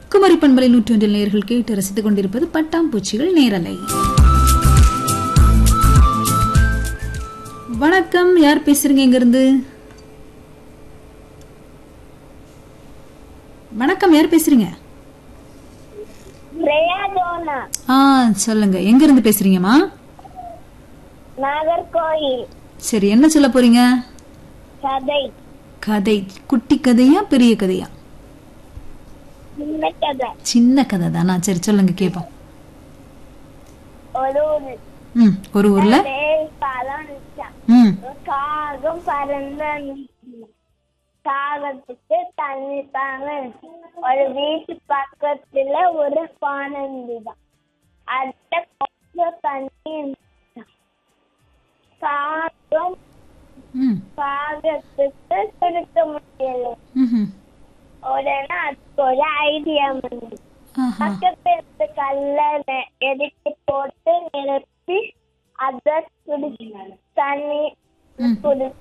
குமரி பண்பலை நூற்றொன்றில் நேயர்கள் கேட்டு ரசித்துக் கொண்டிருப்பது பட்டாம்பூச்சிகள் நேரலை வணக்கம் யார் பேசுறீங்க இங்க இருந்து வணக்கம் யார் பேசுறீங்க பிரயாதோனா ஆ சொல்லுங்க எங்க இருந்து பேசுறீங்கம்மா நாகர்கோயில் சரி என்ன சொல்ல போறீங்க கதை கதை குட்டி கதையா பெரிய கதையா சின்ன கதை சின்ன கதை தானா சரி சொல்லுங்க கேப்போம் ஒரு ஒரு ம் ஒரு ஊர்ல பழம் இருந்துச்சாம். ம் காகம் பறந்த காகத்துக்கு தண்ணி தாங்க ஒரு வீட்டு பக்கத்துல ஒரு பானை இருந்துதான் அதுல கொஞ்சம் தண்ணி இருந்துச்சாம். காகம் ம் காகத்துக்கு திருக்க முடியல ம்ஹும். உடனே அதுக்கு ஒரு ஐடியா வந்து ஆஹா பக்கத்து இருக்க கல்ல நெ- எடுத்து போட்டு நிரப்பி அத குடி தண்ணி ம். குடி